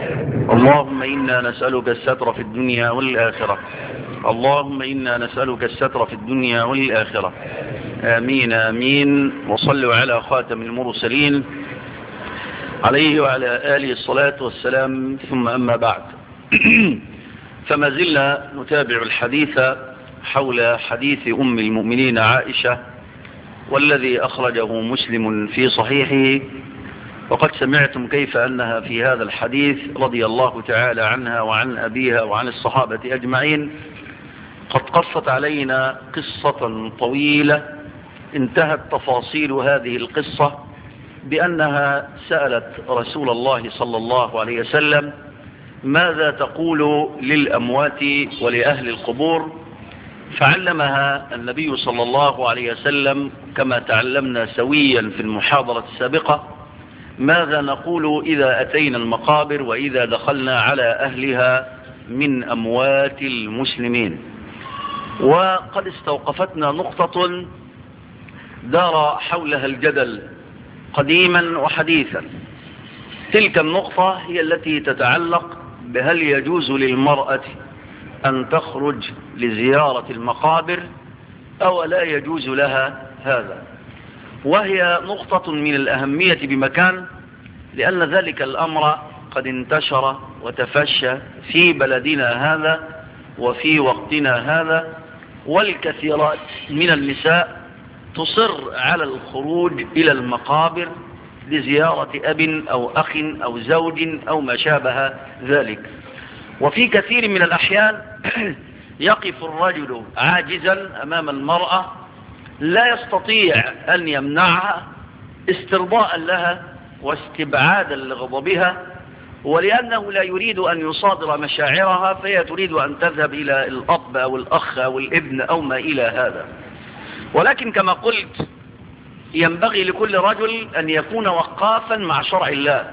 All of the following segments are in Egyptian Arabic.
اللهم إنا نسألك الستر في الدنيا والآخرة اللهم إنا نسألك الستر في الدنيا والآخرة آمين آمين وصلوا على خاتم المرسلين عليه وعلى آله الصلاة والسلام ثم أما بعد فما زلنا نتابع الحديث حول حديث أم المؤمنين عائشة والذي أخرجه مسلم في صحيحه وقد سمعتم كيف أنها في هذا الحديث رضي الله تعالى عنها وعن أبيها وعن الصحابة أجمعين قد قصت علينا قصة طويلة انتهت تفاصيل هذه القصة بأنها سألت رسول الله صلى الله عليه وسلم ماذا تقول للأموات ولأهل القبور فعلمها النبي صلى الله عليه وسلم كما تعلمنا سويا في المحاضرة السابقة ماذا نقول إذا أتينا المقابر وإذا دخلنا على أهلها من أموات المسلمين وقد استوقفتنا نقطة دار حولها الجدل قديما وحديثا تلك النقطة هي التي تتعلق بهل يجوز للمرأة أن تخرج لزيارة المقابر أو لا يجوز لها هذا وهي نقطة من الأهمية بمكان لأن ذلك الأمر قد انتشر وتفشى في بلدنا هذا وفي وقتنا هذا والكثيرات من النساء تصر على الخروج إلى المقابر لزيارة أب أو أخ أو زوج أو ما شابه ذلك وفي كثير من الأحيان يقف الرجل عاجزا أمام المرأة لا يستطيع أن يمنعها استرضاء لها واستبعادا لغضبها ولأنه لا يريد أن يصادر مشاعرها فهي تريد أن تذهب إلى الأب أو الأخ أو الابن أو ما إلى هذا ولكن كما قلت ينبغي لكل رجل أن يكون وقافا مع شرع الله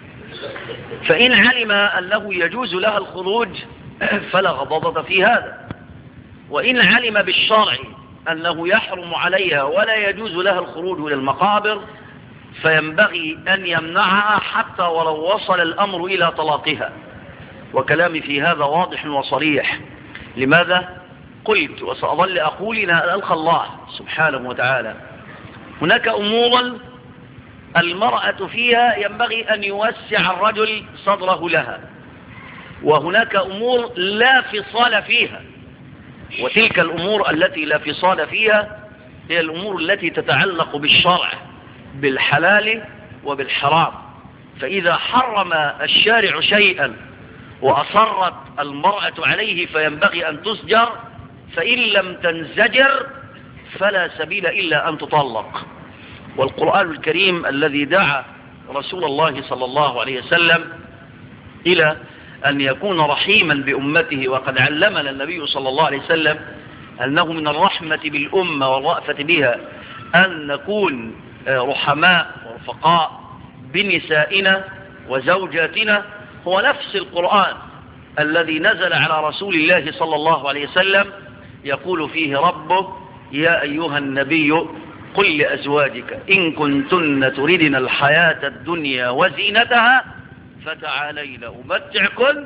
فإن علم أنه يجوز لها الخروج فلا غضضة في هذا وإن علم بالشرع أنه يحرم عليها ولا يجوز لها الخروج إلى المقابر فينبغي أن يمنعها حتى ولو وصل الأمر إلى طلاقها وكلامي في هذا واضح وصريح لماذا؟ قلت وسأظل أقول إن ألقى الله سبحانه وتعالى هناك أمور المرأة فيها ينبغي أن يوسع الرجل صدره لها وهناك أمور لا فصال فيها وتلك الأمور التي لا فصال فيها هي الأمور التي تتعلق بالشرع بالحلال وبالحرام فإذا حرم الشارع شيئا وأصرت المرأة عليه فينبغي أن تسجر فإن لم تنزجر فلا سبيل إلا أن تطلق والقرآن الكريم الذي دعا رسول الله صلى الله عليه وسلم إلى أن يكون رحيما بأمته وقد علمنا النبي صلى الله عليه وسلم أنه من الرحمة بالأمة والرأفة بها أن نكون رحماء ورفقاء بنسائنا وزوجاتنا هو نفس القرآن الذي نزل على رسول الله صلى الله عليه وسلم يقول فيه ربه يا أيها النبي قل لأزواجك إن كنتن تردن الحياة الدنيا وزينتها فتعالين أمتعكن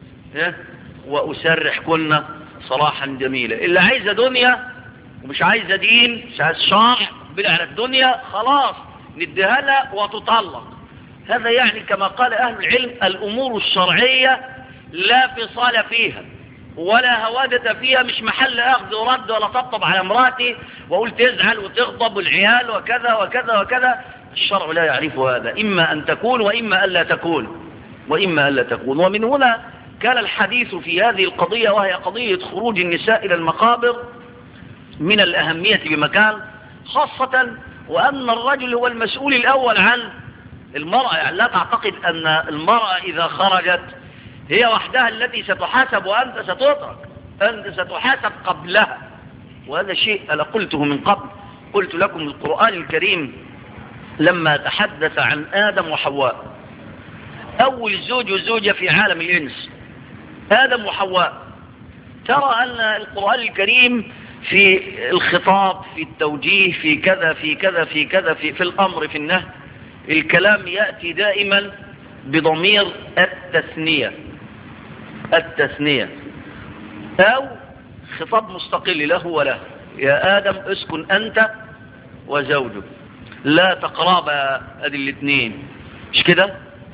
وأسرحكن صراحا جميلا اللي عايزة دنيا ومش عايزة دين مش عايز شرع بلا على الدنيا خلاص نديها لها وتطلق هذا يعني كما قال أهل العلم الأمور الشرعية لا فصال فيها ولا هوادة فيها مش محل أخذ ورد ولا طبطب على امراتي وأقول تزعل وتغضب والعيال وكذا وكذا وكذا الشرع لا يعرف هذا إما أن تكون وإما ألا تكون وإما ألا تكون ومن هنا كان الحديث في هذه القضية وهي قضية خروج النساء إلى المقابر من الأهمية بمكان خاصة وأن الرجل هو المسؤول الأول عن المرأة يعني لا تعتقد أن المرأة إذا خرجت هي وحدها التي ستحاسب وأنت ستترك أنت ستحاسب قبلها وهذا شيء أنا قلته من قبل قلت لكم القرآن الكريم لما تحدث عن آدم وحواء أول زوج وزوجة في عالم الإنس آدم وحواء ترى أن القرآن الكريم في الخطاب في التوجيه في كذا في كذا في كذا في, في الأمر في النهي الكلام يأتي دائما بضمير التثنية التثنية أو خطاب مستقل له وله يا آدم اسكن أنت وزوجك لا تقربا ادي الاثنين مش كده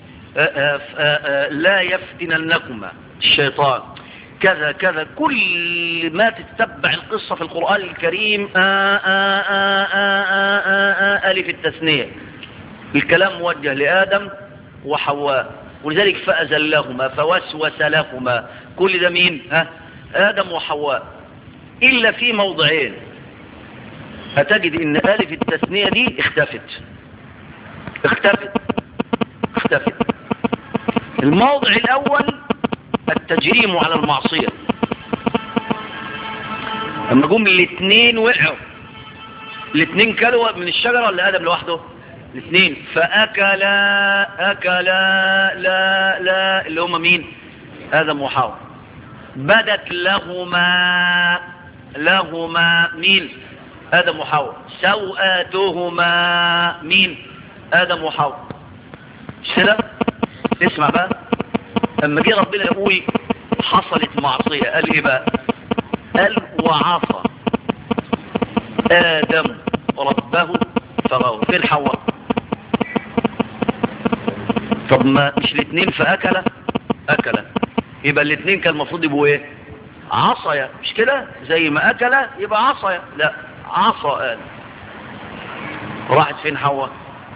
لا يفتننكما الشيطان كذا كذا كل ما تتبع القصة في القرآن الكريم آآ آآ آآ ألف التثنية الكلام موجه لآدم وحواء ولذلك فأزلهما فوسوس لهما كل ده مين ها آدم وحواء إلا في موضعين هتجد ان ألف التثنية دي اختفت اختفت اختفت الموضع الأول التجريم على المعصية لما جم الاثنين وقعوا الاثنين كلوا من الشجرة ولا آدم لوحده الاثنين فأكلا أكلا لا لا اللي هم مين آدم وحواء بدت لهما لهما مين آدم وحواء سوآتهما مين آدم وحواء كده اسمع بقى اما جه ربنا يقول حصلت معصية قال ايه بقى قال وعصى آدم ربه فغوى فين حواء طب ما مش الاثنين فأكل أكل يبقى الاثنين كان المفروض يبقوا ايه عصايا مش كده زي ما أكل يبقى عصايا لا عصى آدم راحت فين حواء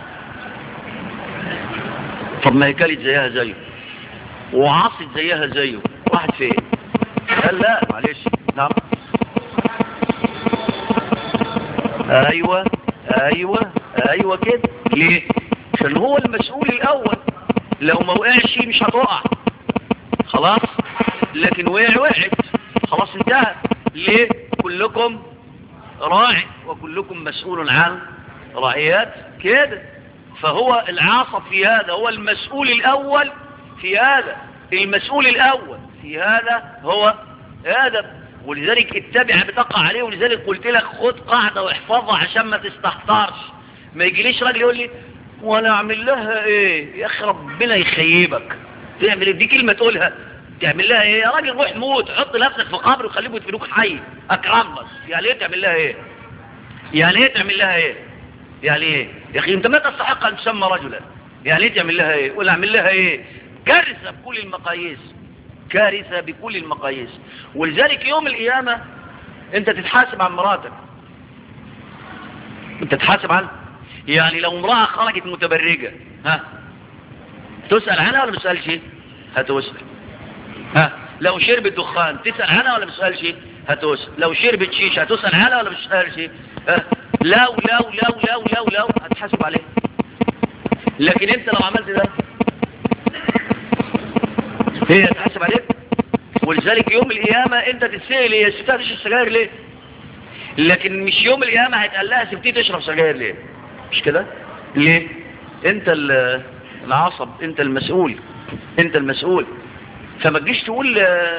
طب ما هي كلت زيها زيه وعصت زيها زيه راحت فين قال لا معلش نعم ايوه ايوه ايوه كده ليه عشان هو المسؤول الاول لو ما وقعش مش هتقع خلاص لكن وقع وقعت خلاص انتهت ليه كلكم راعي وكلكم مسؤول عن رعيات كده فهو العاصب في هذا هو المسؤول الأول في هذا المسؤول الأول في هذا هو آدم ولذلك اتبع بتقع عليه ولذلك قلت لك خد قاعدة واحفظها عشان ما تستحترش ما يجيليش راجل يقول لي وانا اعمل لها ايه يا اخي ربنا يخيبك تعمل ايه دي كلمة تقولها تعمل لها ايه يا راجل روح موت حط نفسك في قبر وخليهم يدفنوك حي اكرمك يعني ايه تعمل لها ايه يعني ايه تعمل لها ايه يعني ايه يا اخي انت ما تستحق ان تسمى رجلا يعني ايه تعمل لها ايه ولا اعمل لها ايه كارثة بكل المقاييس كارثة بكل المقاييس ولذلك يوم القيامة انت تتحاسب عن مراتك انت تتحاسب عنها يعني لو امرأة خرجت متبرجة ها تسأل عنها ولا ما تسألش هتسأل ها لو شربت دخان تسأل عنها ولا ما تسألش هتسأل لو شربت شيشة هتسأل عنها ولا ما تسألش ها لو لو لو لو لو لو هتحاسب عليه لكن انت لو عملت ده هي هتحاسب عليك ولذلك يوم القيامة انت تتسأل هي سبتها تشرب سجاير ليه لكن مش يوم القيامة هيتقال لها سبتيه تشرب سجاير ليه مش كده ليه انت العصب انت المسؤول انت المسؤول فما تجيش تقول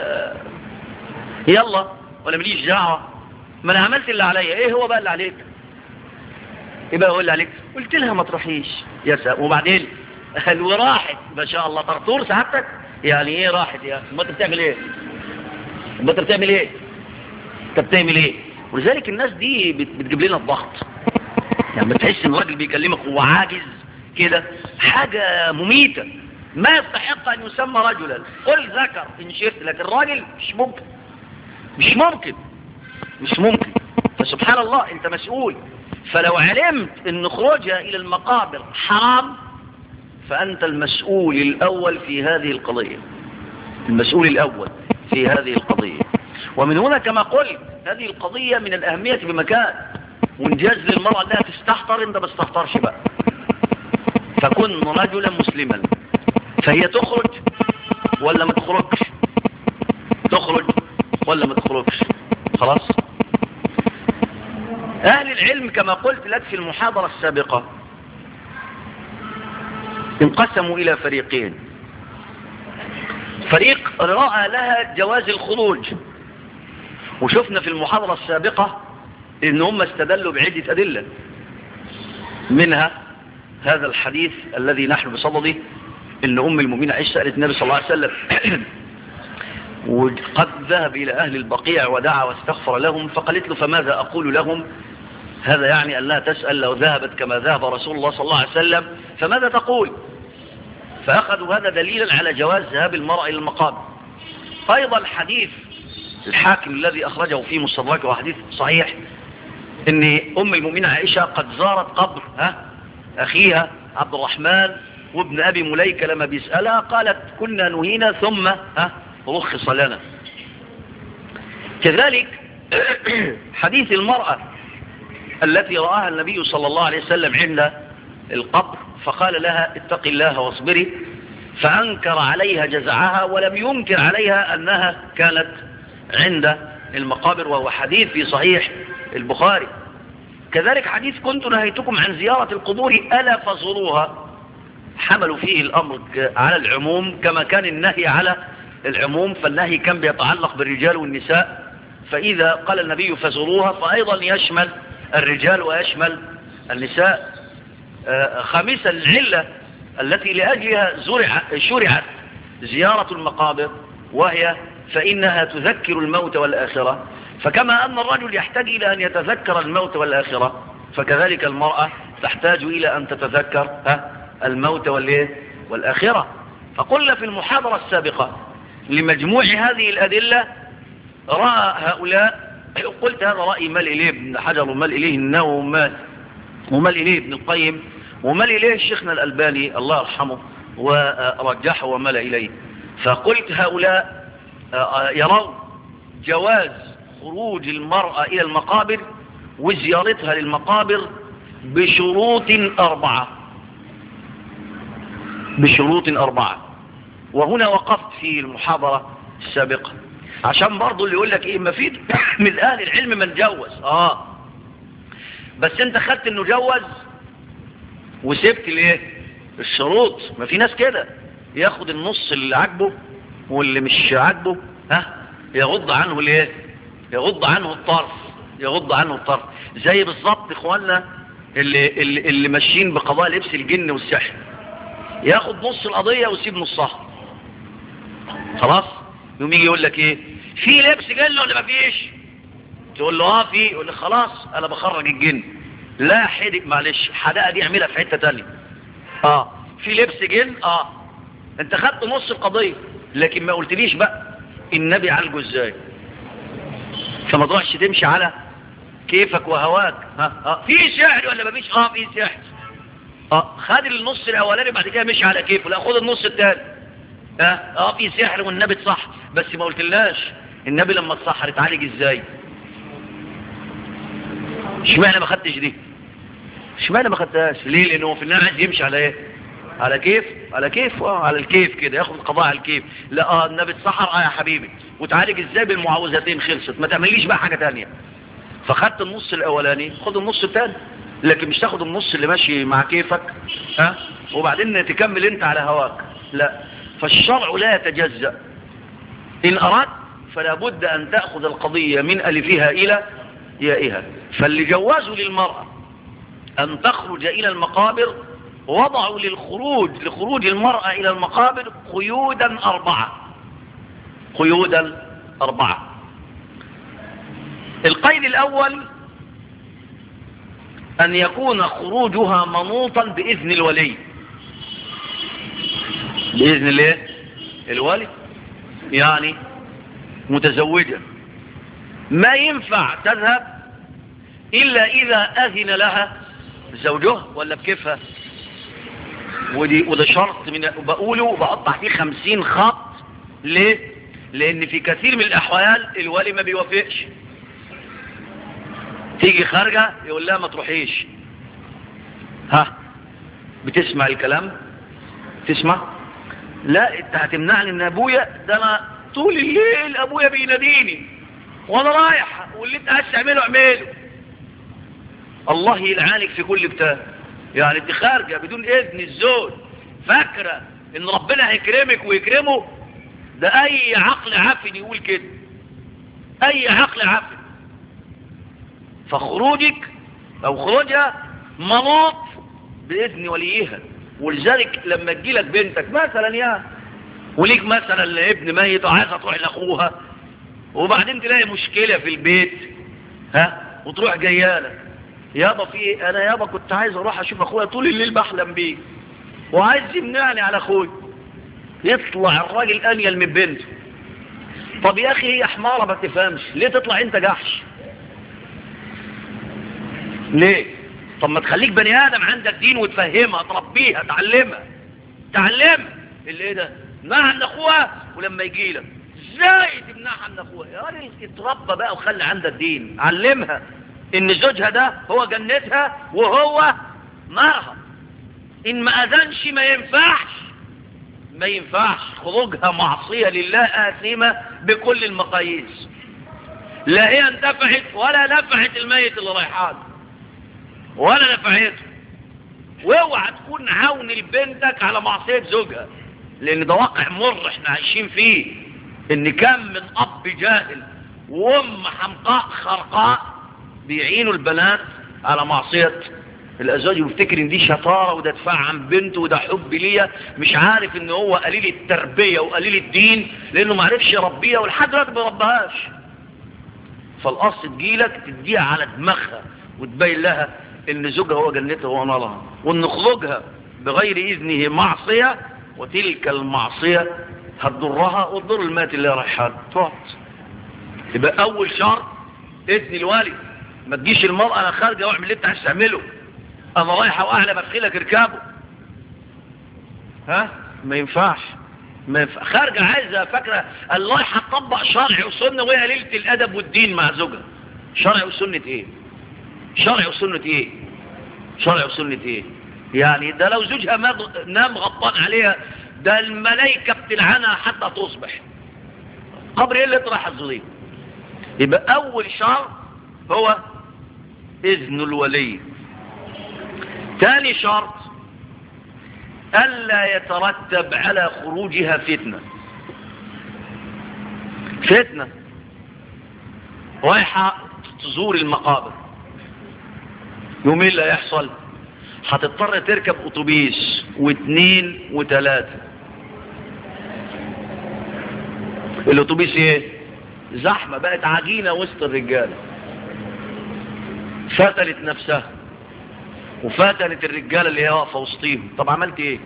يلا ولا مليش دعوه ما انا عملت اللي عليا ايه هو بقى اللي عليك ايه بقى هو اللي عليك قلت لها ما تروحيش يا سلام وبعدين قال وراحت ما شاء الله طرطور سعادتك يعني ايه راحت يا اخي ما انت بتعمل ايه ما انت بتعمل ايه انت بتعمل ايه ولذلك الناس دي بتجيب لنا الضغط يعني ما تحس ان الراجل بيكلمك هو عاجز كده حاجة مميتة ما يستحق ان يسمى رجلا قل ذكر ان شئت لكن الراجل مش ممكن مش ممكن مش ممكن فسبحان الله انت مسؤول فلو علمت ان خروجها الى المقابر حرام فانت المسؤول الاول في هذه القضية المسؤول الاول في هذه القضية ومن هنا كما قلت هذه القضية من الاهمية بمكان وانجاز للمرأة انها تستحضر انت ما تستحضرش بقى فكن رجلا مسلما فهي تخرج ولا ما تخرجش تخرج ولا ما تخرجش خلاص اهل العلم كما قلت لك في المحاضرة السابقة انقسموا الى فريقين فريق رأى لها جواز الخروج وشفنا في المحاضرة السابقة ان هم استدلوا بعدة ادلة منها هذا الحديث الذي نحن بصدده ان ام المؤمنين عائشة سألت النبي صلى الله عليه وسلم وقد ذهب الى اهل البقيع ودعا واستغفر لهم فقالت له فماذا اقول لهم هذا يعني أن لا تسأل لو ذهبت كما ذهب رسول الله صلى الله عليه وسلم فماذا تقول فأخذوا هذا دليلا على جواز ذهاب المرأة إلى المقابر أيضا حديث الحاكم الذي أخرجه في مستدركه وحديث صحيح ان ام المؤمنين عائشة قد زارت قبر ها اخيها عبد الرحمن وابن ابي مليكة لما بيسألها قالت كنا نهينا ثم ها رخص لنا كذلك حديث المرأة التي رآها النبي صلى الله عليه وسلم عند القبر فقال لها اتق الله واصبري فأنكر عليها جزعها ولم ينكر عليها أنها كانت عند المقابر وهو حديث في صحيح البخاري كذلك حديث كنت نهيتكم عن زيارة القبور ألا فزوروها حملوا فيه الأمر على العموم كما كان النهي على العموم فالنهي كان بيتعلق بالرجال والنساء فإذا قال النبي فزوروها فأيضا يشمل الرجال ويشمل النساء خامسا العلة التي لأجلها زرع شرعت زيارة المقابر وهي فإنها تذكر الموت والآخرة فكما أن الرجل يحتاج إلى أن يتذكر الموت والآخرة فكذلك المرأة تحتاج إلى أن تتذكر الموت والآخرة فقلنا في المحاضرة السابقة لمجموع هذه الأدلة رأى هؤلاء قلت هذا رأي مال إليه ابن حجر ومال إليه النوم ومال إليه ابن القيم ومال إليه شيخنا الألباني الله يرحمه ورجحه ومال إليه فقلت هؤلاء يرون جواز خروج المرأة إلى المقابر وزيارتها للمقابر بشروط أربعة بشروط أربعة وهنا وقفت في المحاضرة السابقة عشان برضو اللي يقول لك ايه ما في من اهل العلم من جوز اه بس انت خدت انه جوز وسبت الايه الشروط ما في ناس كده ياخد النص اللي عاجبه واللي مش عاجبه ها يغض عنه الايه يغض عنه الطرف يغض عنه الطرف زي بالظبط اخواننا اللي, اللي, اللي ماشيين بقضاء لبس الجن والسحر ياخد نص القضية ويسيب نصها خلاص يوم يجي يقول لك ايه في لبس جن ولا مفيش تقول له اه في يقول لك خلاص انا بخرج الجن لا حدق معلش حدقه دي اعملها في حته تانية اه في لبس جن اه انت خدت نص القضيه لكن ما قلتليش بقى النبي عالجه ازاي فما تروحش تمشي على كيفك وهواك ها اه في سحر ولا مفيش اه في سحر اه خد النص الاولاني بعد كده مشي على كيفه لا خد النص الثاني اه اه في سحر والنبي صح بس ما قلتلاش النبي لما اتسحر اتعالج ازاي اشمعنى ما خدتش دي اشمعنى ما خدتهاش ليه لانه في النهايه عايز يمشي على ايه على كيف على كيف اه على الكيف كده ياخد القضاء على الكيف لا اه النبي اتسحر اه يا حبيبي وتعالج ازاي بالمعوذتين خلصت ما تعمليش بقى حاجه ثانيه فخدت النص الاولاني خد النص الثاني لكن مش تاخد النص اللي ماشي مع كيفك ها أه؟ وبعدين تكمل انت على هواك لا فالشرع لا يتجزأ ان اردت فلا بد ان تأخذ القضية من الفها الى يائها فاللي جوازوا للمرأة ان تخرج الى المقابر وضعوا للخروج لخروج المرأة الى المقابر قيودا اربعة قيودا اربعة القيد الاول أن يكون خروجها منوطا بإذن الولي بإذن الايه الولي يعني متزوجة ما ينفع تذهب إلا إذا أذن لها زوجها ولا بكيفها ودي وده شرط من بقوله وبقطع فيه خمسين خط ليه لأن في كثير من الأحوال الولي ما بيوافقش تيجي خارجة يقول لها ما تروحيش ها بتسمع الكلام تسمع لا انت هتمنعني من ابويا ده انا طول الليل ابويا بيناديني وانا رايح واللي انت عايز تعمله اعمله الله يلعانك في كل بتاع يعني انت خارجة بدون اذن الزوج فاكرة ان ربنا هيكرمك ويكرمه ده اي عقل عفن يقول كده اي عقل عفن فخروجك او خروجها منوط باذن وليها ولذلك لما تجيلك بنتك مثلا يا وليك مثلا ابن ميت وعايزه تروح لاخوها وبعدين تلاقي مشكله في البيت ها وتروح جيالك يابا في ايه انا يابا كنت عايز اروح اشوف اخويا طول الليل بحلم بيه وعايز يمنعني على اخويا يطلع الراجل انيل من بنته طب يا اخي هي حماره ما تفهمش ليه تطلع انت جحش ليه طب ما تخليك بني ادم عندك دين وتفهمها تربيها تعلمها تعلمها اللي ايه ده تمنعها عن اخوها ولما يجي لك ازاي تمنعها عن اخوها يا راجل اتربى بقى وخلي عندك دين علمها ان زوجها ده هو جنتها وهو نارها ان ما اذنش ما ينفعش ما ينفعش خروجها معصية لله آثمة بكل المقاييس لا هي انتفعت ولا نفعت الميت اللي رايحان ولا نفعته واوعى تكون عون لبنتك على معصية زوجها لان ده واقع مر احنا عايشين فيه ان كم من اب جاهل وام حمقاء خرقاء بيعينوا البنات على معصية الازواج ويفتكر ان دي شطارة وده دفاع عن بنته وده حب ليا مش عارف ان هو قليل التربية وقليل الدين لانه ما عرفش يربيها ولحد دلوقتي ما ربهاش فالاصل تجيلك تديها على دماغها وتبين لها ان زوجها هو جنتها وهو نارها وان خروجها بغير اذنه معصية وتلك المعصية هتضرها وتضر المات اللي رايحان تقعد يبقى اول شرط اذن الوالد ما تجيش المرأة انا خارجة واعمل اللي انت عايز تعمله انا رايحة واعلى بدخلك اركبه ها ما ينفعش ما ينفع خارجة عايزة فاكرة الله هتطبق شرع وسنة وهي ليلة الادب والدين مع زوجها شرع وسنة ايه شرع وسنة ايه شرع وسنة ايه يعني ده لو زوجها نام غطان عليها ده الملائكة بتلعنها حتى تصبح قبر ايه اللي طرح الظليم يبقى اول شرط هو اذن الولي ثاني شرط الا يترتب على خروجها فتنة فتنة رايحة تزور المقابر يوم ايه اللي هيحصل هتضطر تركب اتوبيس واثنين وثلاثة الاتوبيس ايه زحمة بقت عجينة وسط الرجال فتلت نفسها وفتلت الرجالة اللي هي واقفة وسطيهم طب عملت ايه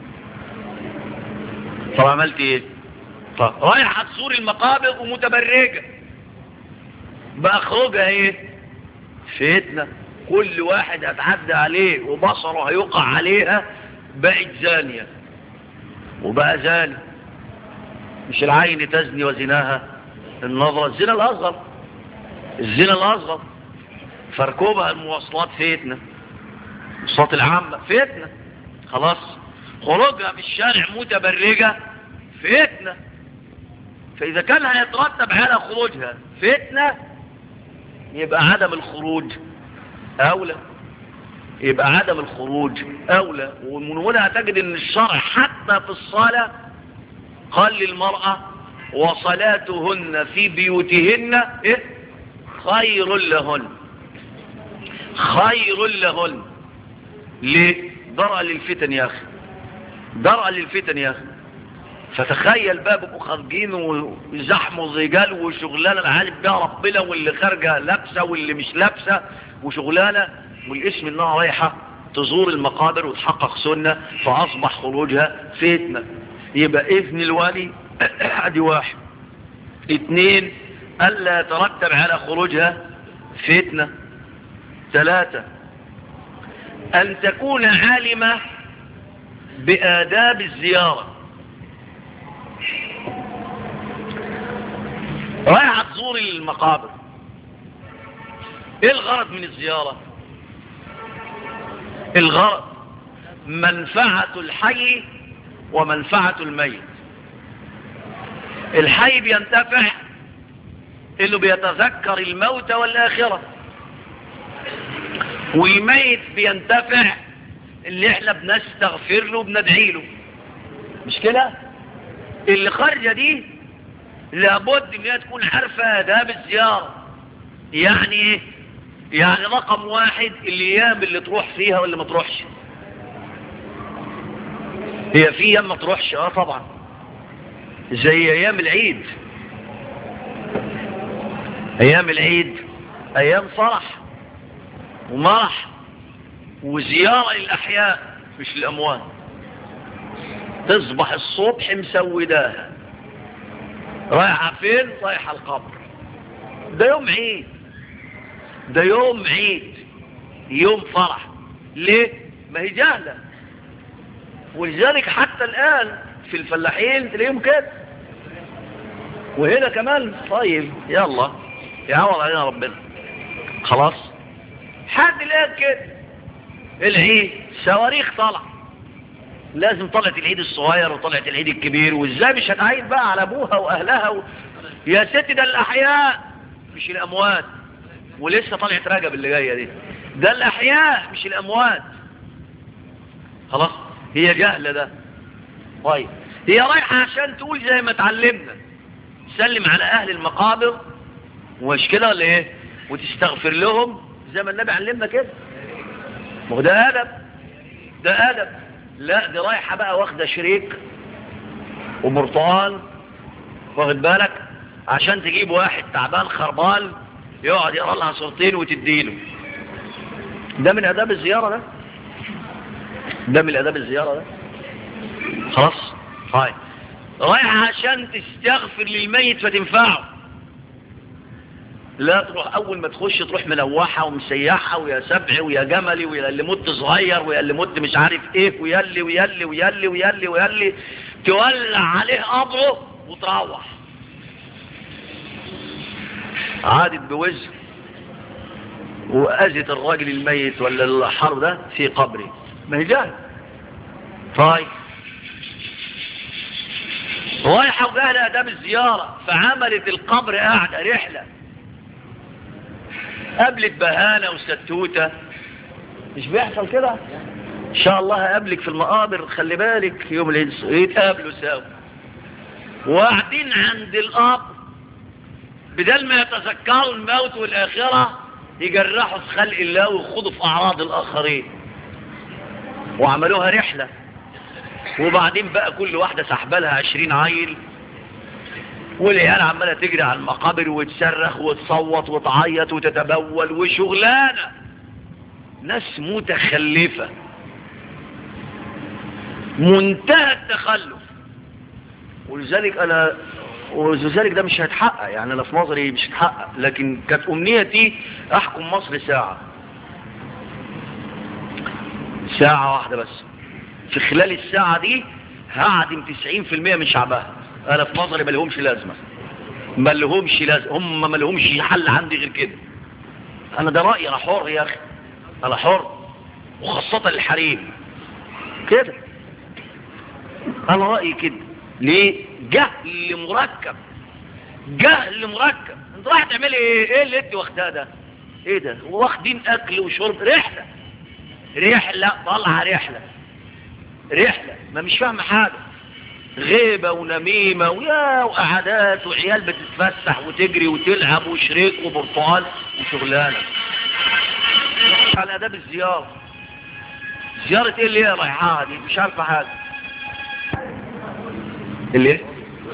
طب عملت ايه طب رايحة تزور المقابر ومتبرجة بقى خروجها ايه فتنة كل واحد هتعدى عليه وبصره هيقع عليها بقت زانية وبقى زاني مش العين تزني وزناها النظرة الزنا الأصغر الزنا الأصغر فركوبها المواصلات فتنة المواصلات العامة فتنة خلاص خروجها في الشارع متبرجة فتنة فإذا كان هيترتب على خروجها فتنة يبقى عدم الخروج أولى يبقى عدم الخروج أولى ومن هنا تجد ان الشرع حتى في الصلاة قال للمرأة وصلاتهن في بيوتهن إيه؟ خير لهن خير لهن ليه درء للفتن يا أخي درء للفتن يا أخي فتخيل بقى بقوا خارجين وزحموا رجال وشغلانه العالم بيها ربنا واللي خارجه لابسه واللي مش لابسه وشغلانه والاسم انها رايحه تزور المقابر وتحقق سنه فاصبح خروجها فتنه يبقى اذن الوالي ادي واحد اثنين الا يترتب على خروجها فتنه ثلاثه ان تكون عالمه بآداب الزياره رايحة تزور المقابر ايه الغرض من الزيارة الغرض منفعة الحي ومنفعة الميت الحي بينتفع انه بيتذكر الموت والآخرة والميت بينتفع اللي احنا بنستغفر له وبندعي له مش كده اللي خارجة دي لابد ان هي تكون عارفة اداب الزيارة يعني ايه يعني رقم واحد الايام اللي تروح فيها واللي ما تروحش هي في ايام ما تروحش اه طبعا زي ايام العيد ايام العيد ايام فرح ومرح وزيارة للاحياء مش الاموات تصبح الصبح مسوداها رايحة فين رايحة القبر ده يوم عيد ده يوم عيد يوم فرح ليه ما هي جهلة ولذلك حتى الآن في الفلاحين تلاقيهم كده وهنا كمان طيب يلا يعوض علينا ربنا خلاص حد الآن كده العيد صواريخ طلع لازم طلعت العيد الصغير وطلعت العيد الكبير وازاي مش هتعيد بقى على ابوها واهلها و... يا ست ده الاحياء مش الاموات ولسه طلعت رجب اللي جايه دي ده الاحياء مش الاموات خلاص هي جهله ده طيب هي رايحه عشان تقول زي ما اتعلمنا سلم على اهل المقابر ومش كده ولا ايه وتستغفر لهم زي ما النبي علمنا كده ما هو ده ادب ده ادب لا دي رايحة بقى واخدة شريك وبرتقال واخد بالك عشان تجيب واحد تعبان خربان يقعد يقرا لها صورتين وتديله ده من اداب الزيارة ده ده من اداب الزيارة ده خلاص هاي رايحة عشان تستغفر للميت فتنفعه لا تروح اول ما تخش تروح ملوحة ومسيحة ويا سبع ويا جملي ويا اللي مت صغير ويا اللي مت مش عارف ايه ويلي ويلي ويلي ويلي ويلي تولع عليه قبره وتروح عادت بوزن وأذت الراجل الميت ولا الحر ده في قبره ما هي جاهل طيب رايحة وجاهلة أدام الزيارة فعملت القبر قاعدة رحلة قابلت بهانة وستوتة مش بيحصل كده ان شاء الله هقابلك في المقابر خلي بالك يوم العيد يتقابلوا سوا وقاعدين عند القبر بدل ما يتذكروا الموت والآخرة يجرحوا في خلق الله ويخوضوا في أعراض الآخرين وعملوها رحلة وبعدين بقى كل واحدة سحبالها عشرين عيل والعيال عمالة تجري على المقابر وتصرخ وتصوت وتعيط وتتبول وشغلانة ناس متخلفة منتهى التخلف ولذلك انا ولذلك ده مش هيتحقق يعني انا في نظري مش هيتحقق لكن كانت امنيتي احكم مصر ساعة ساعة واحدة بس في خلال الساعة دي هعدم 90% من شعبها انا في نظري ما لهمش لازمة ما لهمش لازمة هم ما لهمش حل عندي غير كده انا ده رأيي انا حر يا اخي انا حر وخاصة الحريم كده انا رأيي كده ليه جهل مركب جهل مركب انت رايح تعملي ايه ايه اللي انت واخداه ده ايه ده واخدين اكل وشرب رحلة رحلة طالعة رحلة رحلة ما مش فاهمة حاجة غيبة ونميمة ويا وقعدات وعيال بتتفسح وتجري وتلعب وشريك وبرتقال وشغلانة على اداب الزيارة زيارة ايه اللي هي رايحاها دي مش عارفة حاجة اللي ايه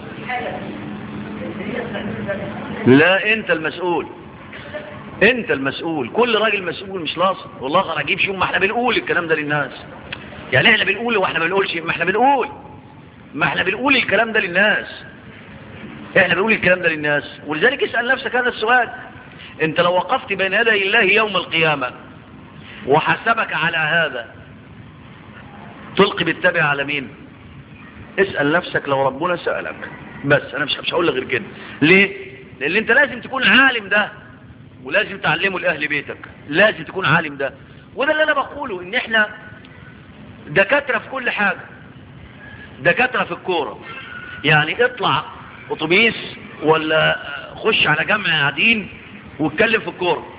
لا انت المسؤول انت المسؤول كل راجل مسؤول مش لاصق والله انا اجيب شو ما احنا بنقول الكلام ده للناس يعني احنا بنقول واحنا ما بنقولش ما احنا بنقول ما احنا بنقول الكلام ده للناس احنا بنقول الكلام ده للناس ولذلك اسأل نفسك هذا السؤال انت لو وقفت بين يدي الله يوم القيامة وحسبك على هذا تلقي بالتبع على مين اسأل نفسك لو ربنا سألك بس انا مش مش هقول لك غير كده ليه لان انت لازم تكون عالم ده ولازم تعلمه لاهل بيتك لازم تكون عالم ده وده اللي انا بقوله ان احنا دكاترة في كل حاجة دكاترة في الكورة يعني اطلع اتوبيس ولا خش على جمع قاعدين واتكلم في الكورة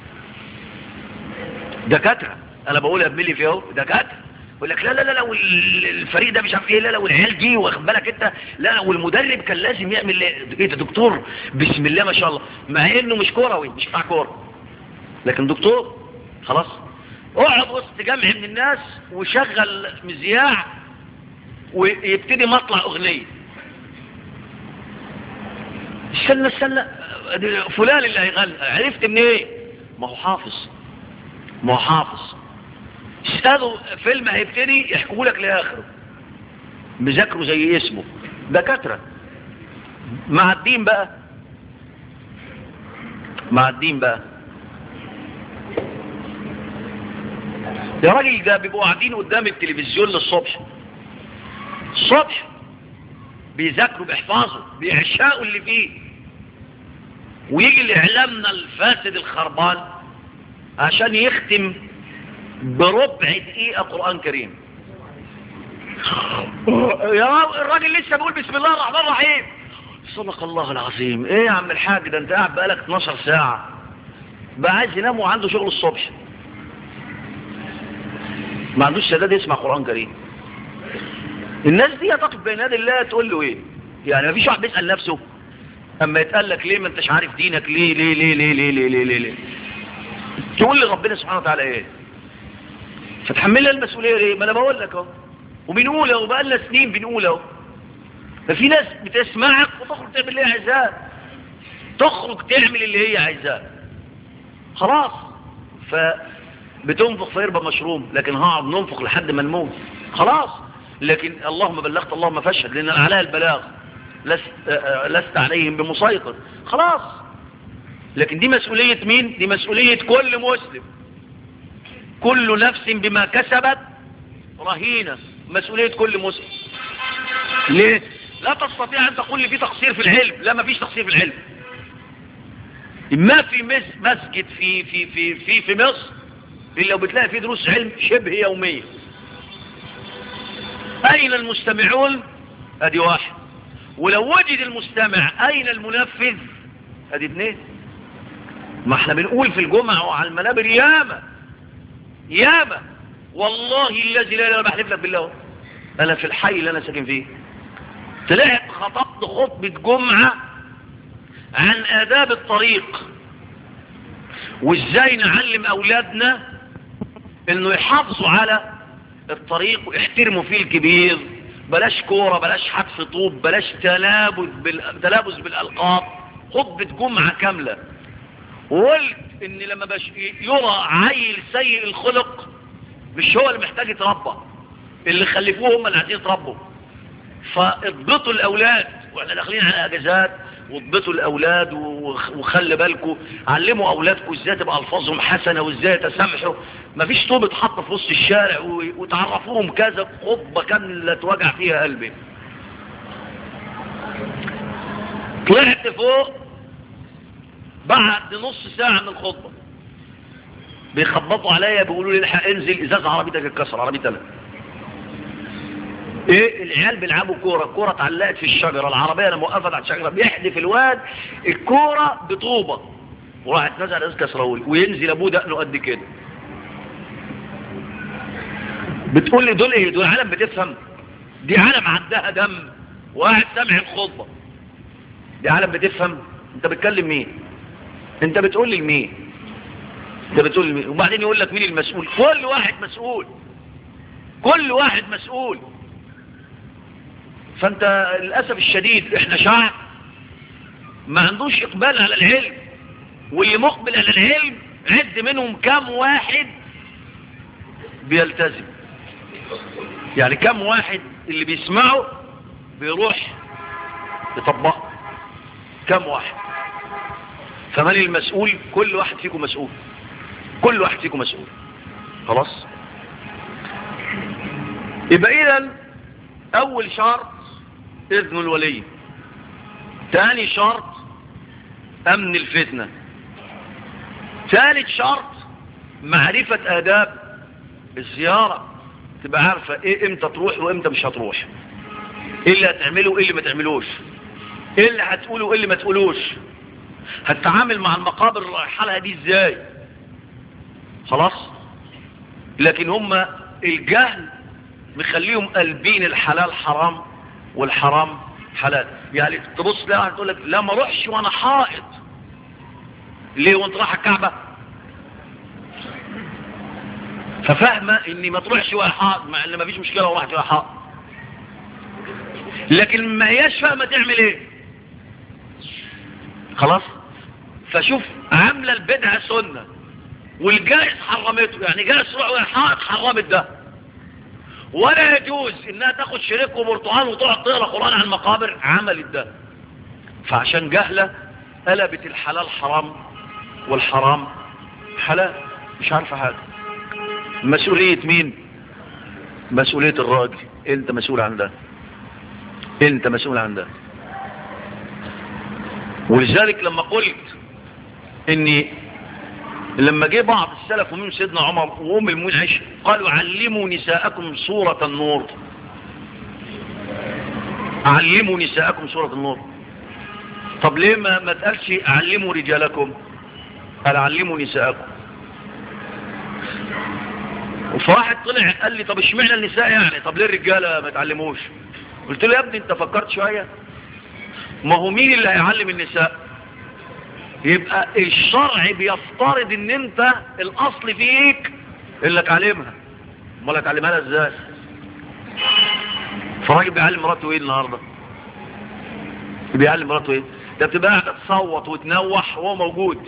دكاترة انا بقول يا ابنلي فيه دكاترة يقول لك لا لا لا لا والفريق ده مش عارف ايه لا لا والعيال دي واخد بالك انت لا لا والمدرب كان لازم يعمل ايه ده دكتور بسم الله ما شاء الله مع انه مش كروي مش بتاع كوره لكن دكتور خلاص اقعد وسط جمع من الناس وشغل مذياع ويبتدي مطلع اغنية استنى استنى فلان اللي هيغني عرفت منين ايه ما هو حافظ ما هو حافظ استاذوا فيلم هيبتدي يحكوا لك لاخره مذاكروا زي اسمه دكاتره مع الدين بقى مع الدين بقى يا راجل ده بيبقوا قاعدين قدام التلفزيون للصبح الصبح بيذاكروا بيحفظوا بيعشقوا اللي فيه ويجي لإعلامنا الفاسد الخربان عشان يختم بربع دقيقة قرآن كريم يا الراجل لسه بيقول بسم الله الرحمن الرحيم صدق الله العظيم ايه يا عم الحاج ده انت قاعد بقالك 12 ساعة بقى عايز ينام وعنده شغل الصبح ما عندوش سداد يسمع قرآن كريم الناس دي تقف بين يدي الله تقول له ايه يعني ما فيش واحد بيسأل نفسه اما يتقال لك ليه ما انتش عارف دينك ليه ليه ليه ليه ليه ليه ليه, ليه, ليه. تقول لربنا سبحانه وتعالى ايه فتحملها المسؤولية ليه ما انا بقول لك اهو وبنقول اهو بقى لنا سنين بنقول اهو ففي ناس بتسمعك وتخرج تعمل اللي هي عايزاه تخرج تعمل اللي هي عايزاه خلاص فبتنفخ فيربى مشروم لكن هقعد ننفخ لحد ما نموت خلاص لكن اللهم بلغت اللهم فاشهد لان عليها البلاغ لست, لست عليهم بمسيطر خلاص لكن دي مسؤولية مين دي مسؤولية كل مسلم كل نفس بما كسبت رهينة مسؤولية كل مسلم ليه لا تستطيع ان تقول لي في تقصير في العلم لا ما فيش تقصير في العلم ما في مسجد في في في في في مصر الا لو بتلاقي فيه دروس علم شبه يوميه اين المستمعون ادي واحد ولو وجد المستمع اين المنفذ ادي اثنين ما احنا بنقول في الجمعة وعلى المنابر ياما ياما والله الذي لا اله بحلف لك بالله انا في الحي اللي انا ساكن فيه طلعت خطبت خطبة جمعة عن آداب الطريق وازاي نعلم أولادنا انه يحافظوا على الطريق ويحترموا فيه الكبير بلاش كورة بلاش حتف طوب بلاش تلابس, بال... تلابس بالألقاب خطبة جمعة كاملة وقلت ان لما بش... يرى عيل سيء الخلق مش هو اللي محتاج يتربى اللي خلفوه هم اللي عايزين يتربوا فاضبطوا الاولاد واحنا داخلين على اجازات واضبطوا الاولاد وخلي بالكم علموا اولادكم ازاي تبقى الفاظهم حسنه وازاي يتسامحوا مفيش طوب اتحط في وسط الشارع وتعرفوهم كذا خطبه كامله توجع فيها قلبي طلعت فوق بعد نص ساعه من الخطبه بيخبطوا عليا بيقولوا لي الحق انزل ازاز عربيتك اتكسر عربيتي انا ايه العيال بيلعبوا كوره الكوره اتعلقت في الشجره العربيه انا موقفه على الشجره بيحدف الواد الكوره بطوبه وراحت نزل ازاز كسراوي وينزل ابوه دقنه قد كده بتقول لي دول ايه دول عالم بتفهم دي عالم عندها دم وقاعد سامع الخطبه دي عالم بتفهم انت بتكلم مين انت بتقول لي لمين انت بتقول لي مين وبعدين يقول لك مين المسؤول كل واحد مسؤول كل واحد مسؤول فانت للأسف الشديد احنا شعب ما عندوش اقبال على العلم واللي مقبل على العلم عد منهم كم واحد بيلتزم يعني كم واحد اللي بيسمعه بيروح يطبقه كم واحد فمن المسؤول كل واحد فيكم مسؤول كل واحد فيكم مسؤول خلاص يبقى اذا اول شرط اذن الولي ثاني شرط امن الفتنة ثالث شرط معرفة اداب الزيارة تبقى عارفة ايه امتى تروح وامتى مش هتروح ايه اللي هتعمله وايه اللي ما تعملوش ايه اللي هتقوله وايه اللي ما تقولوش هتتعامل مع المقابر الرحالة دي ازاي خلاص لكن هم الجهل مخليهم قلبين الحلال حرام والحرام حلال يعني تبص لها تقول لك لا ما اروحش وانا حائط ليه وانت رايح الكعبه ففاهمه اني ما تروحش وانا حائط مع ان ما فيش مشكله وراحت وانا حائط لكن ما هياش فاهمة تعمل ايه خلاص فشوف عاملة البدعة سنة والجائز حرمته يعني جائز تروح والحائط حرمت ده ولا يجوز انها تاخد شريك وبرتقال وتقعد تقرا قران عن المقابر عملت ده فعشان جهله قلبت الحلال حرام والحرام حلال مش عارفه حاجه مسؤوليه مين مسؤوليه الراجل انت مسؤول عن ده انت مسؤول عن ده ولذلك لما قلت اني لما جه بعض السلف ومنهم سيدنا عمر وام المؤمنين عائشه قالوا علموا نساءكم سوره النور علموا نساءكم سوره النور طب ليه ما ما تقالش علموا رجالكم قال علموا نساءكم فواحد طلع قال لي طب اشمعنى النساء يعني طب ليه الرجاله ما تعلموش قلت له يا ابني انت فكرت شويه ما هو مين اللي هيعلم النساء يبقى الشرع بيفترض ان انت الاصل فيك اللي تعلمها امال هتعلمها لها ازاي فراجل بيعلم مراته ايه النهارده بيعلم مراته ايه ده بتبقى قاعده تصوت وتنوح وهو موجود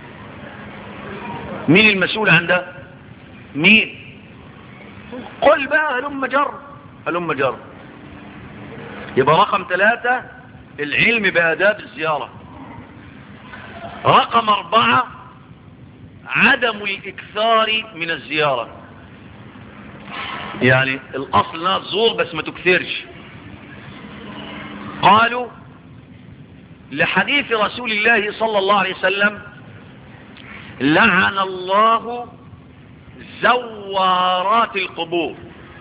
مين المسؤول عن ده مين قل بقى هلم جر هلم جر يبقى رقم ثلاثة العلم بآداب الزيارة رقم أربعة عدم الإكثار من الزيارة يعني الأصل انها تزور بس ما تكثرش قالوا لحديث رسول الله صلى الله عليه وسلم لعن الله زوارات القبور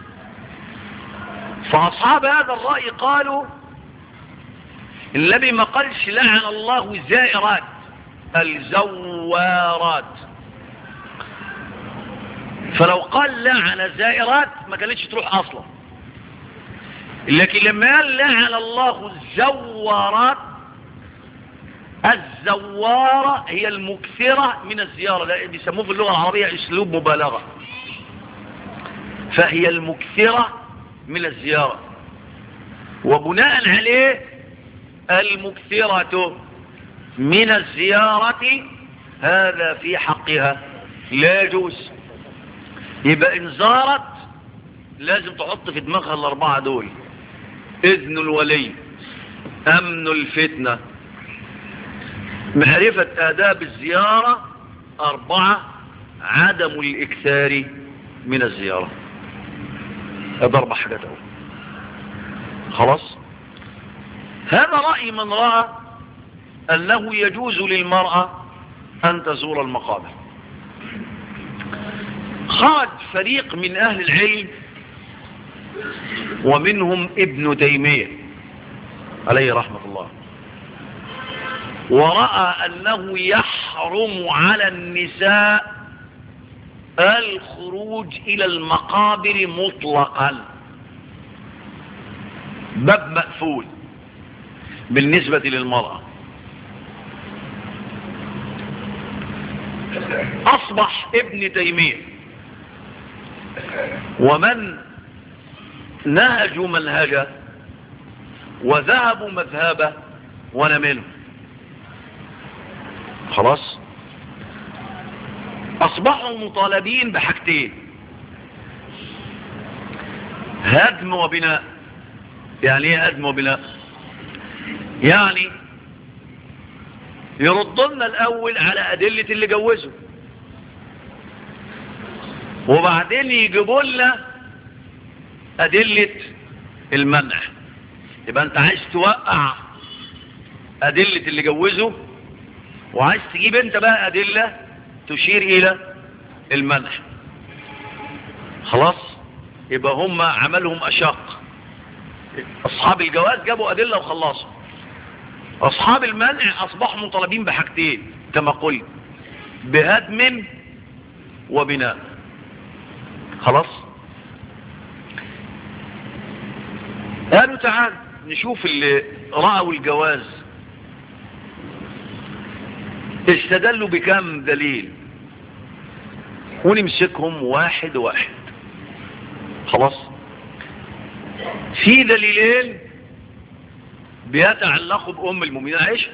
فأصحاب هذا الرأي قالوا النبي ما قالش لعن الله زائرات الزوارات فلو قال لعن زائرات ما كانتش تروح اصلا لكن لما قال لعن الله الزوارات الزوارة هي المكثرة من الزيارة ده بيسموه في اللغة العربية اسلوب مبالغة فهي المكثرة من الزيارة وبناء عليه المكثرة من الزيارة هذا في حقها لا يجوز يبقى إن زارت لازم تحط في دماغها الأربعة دول إذن الولي أمن الفتنة معرفة آداب الزيارة أربعة عدم الإكثار من الزيارة هذا أربع حاجات أول خلاص هذا رأي من رأى أنه يجوز للمرأة أن تزور المقابر خرج فريق من أهل العلم ومنهم ابن تيمية عليه رحمة الله ورأى أنه يحرم على النساء الخروج إلى المقابر مطلقا باب مقفول بالنسبة للمرأة أصبح ابن تيمية ومن نهجوا منهجه وذهبوا مذهبه وانا منه خلاص اصبحوا مطالبين بحاجتين هدم وبناء يعني ايه هدم وبناء يعني يردنا الاول على ادلة اللي جوزوا وبعدين يجيبوا لنا ادلة المنع يبقى انت عايز توقع ادلة اللي جوزوا وعايز تجيب انت بقى ادلة تشير الى المنع خلاص يبقى هم عملهم اشق اصحاب الجواز جابوا ادلة وخلصوا اصحاب المنع اصبحوا مطالبين بحاجتين كما قلت بهدم وبناء خلاص قالوا تعال نشوف اللي رأوا الجواز استدلوا بكم دليل ونمسكهم واحد واحد خلاص في دليلين بيتعلقوا بأم المؤمنين عائشة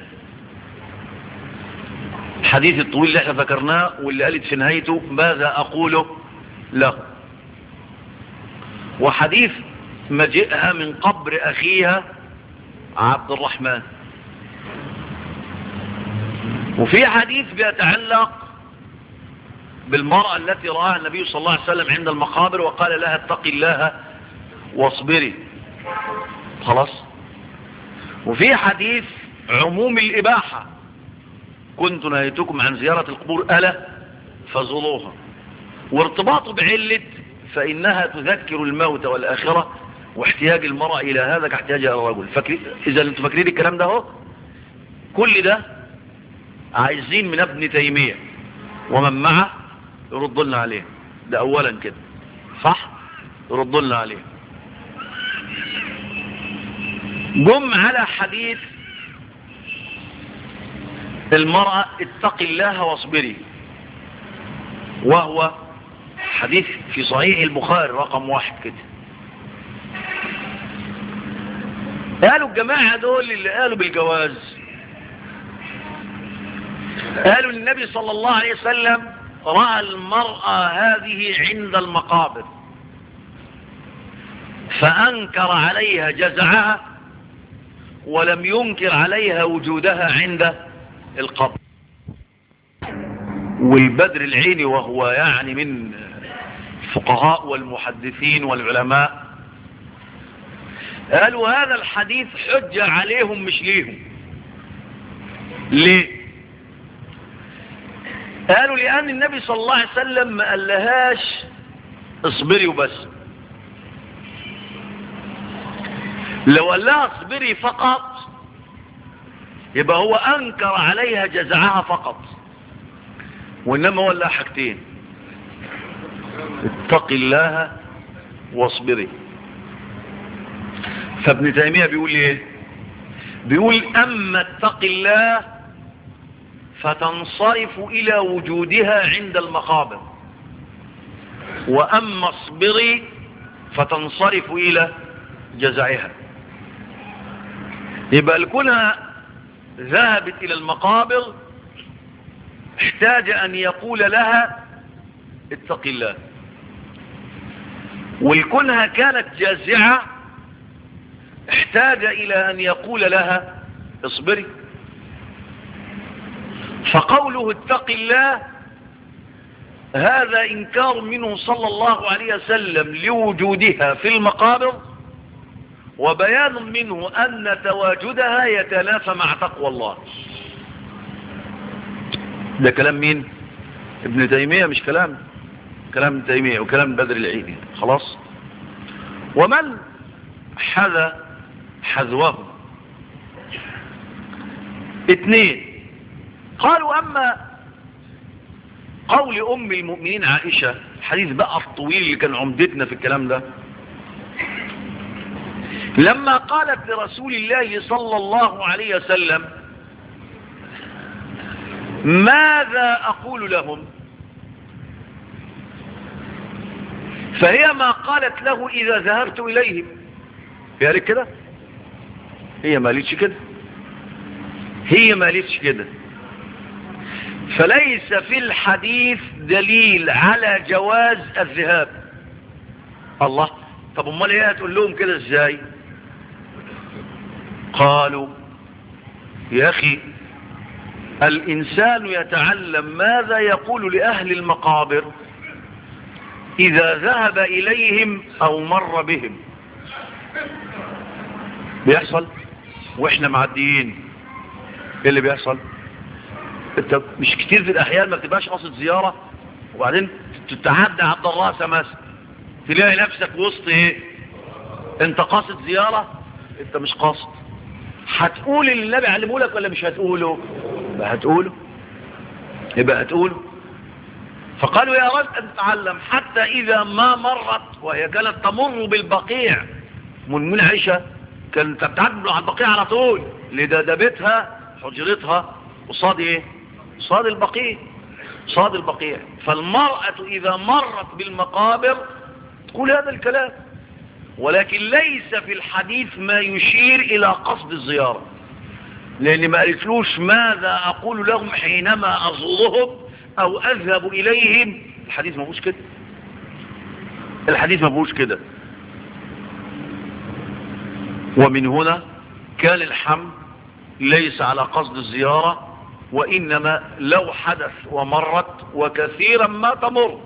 الحديث الطويل اللي احنا ذكرناه واللي قالت في نهايته ماذا أقول له وحديث مجيئها من قبر أخيها عبد الرحمن وفي حديث بيتعلق بالمرأة التي رآها النبي صلى الله عليه وسلم عند المقابر وقال لها اتقي الله واصبري خلاص وفي حديث عموم الإباحة كنت نهيتكم عن زيارة القبور ألا فزروها وارتباطه بعلة فإنها تذكر الموت والآخرة واحتياج المرأة إلى هذا كاحتياج الرجل فكر... إذا أنتم فاكرين الكلام ده هو كل ده عايزين من ابن تيمية ومن معه يرد لنا عليه ده أولا كده صح يرد لنا عليه جم على حديث المرأة اتق الله واصبري وهو حديث في صحيح البخاري رقم واحد كده قالوا الجماعة دول اللي قالوا بالجواز قالوا النبي صلى الله عليه وسلم رأى المرأة هذه عند المقابر فأنكر عليها جزعها ولم ينكر عليها وجودها عند القبر والبدر العيني وهو يعني من الفقهاء والمحدثين والعلماء قالوا هذا الحديث حجة عليهم مش ليهم ليه قالوا لأن النبي صلى الله عليه وسلم ما قالهاش اصبري وبس لو قال لها اصبري فقط يبقى هو أنكر عليها جزعها فقط وإنما هو لها حاجتين اتق الله واصبري فابن تيمية بيقول ايه بيقول أما اتق الله فتنصرف إلى وجودها عند المقابر وأما اصبري فتنصرف إلى جزعها يبقى لكونها ذهبت إلى المقابر احتاج أن يقول لها اتق الله ولكونها كانت جازعة احتاج إلى أن يقول لها اصبري فقوله اتق الله هذا إنكار منه صلى الله عليه وسلم لوجودها في المقابر وبيان منه أن تواجدها يتنافى مع تقوى الله ده كلام مين ابن تيمية مش كلام كلام ابن تيمية وكلام بدر العيدي خلاص ومن حذى حذوه اثنين قالوا أما قول أم المؤمنين عائشة الحديث بقى الطويل اللي كان عمدتنا في الكلام ده لما قالت لرسول الله صلى الله عليه وسلم ماذا أقول لهم فهي ما قالت له إذا ذهبت إليهم هي قالت كده هي ما قالتش كده هي ما قالتش كده فليس في الحديث دليل على جواز الذهاب الله طب امال ايه هتقول لهم كده ازاي قالوا يا اخي الانسان يتعلم ماذا يقول لاهل المقابر اذا ذهب اليهم او مر بهم بيحصل واحنا معديين ايه اللي بيحصل انت مش كتير في الاحيان ما بتبقاش قاصد زيارة وبعدين تتعدى عبد الراسة مثلا تلاقي نفسك وسط ايه انت قاصد زيارة انت مش قاصد هتقول اللي النبي علمه لك ولا مش هتقوله يبقى هتقوله يبقى هتقوله فقالوا يا رجل ان تتعلم حتى اذا ما مرت وهي كانت تمر بالبقيع من من عيشة كانت بتعدي على البقيع على طول لده ده بيتها حجرتها قصاد ايه صاد البقيع صاد البقيع فالمرأة إذا مرت بالمقابر تقول هذا الكلام ولكن ليس في الحديث ما يشير الى قصد الزيارة لان ما قالتلوش ماذا اقول لهم حينما ازورهم او اذهب اليهم الحديث ما فيهوش كده الحديث ما فيهوش كده ومن هنا كان الحمد ليس على قصد الزيارة وإنما لو حدث ومرت وكثيرا ما تمر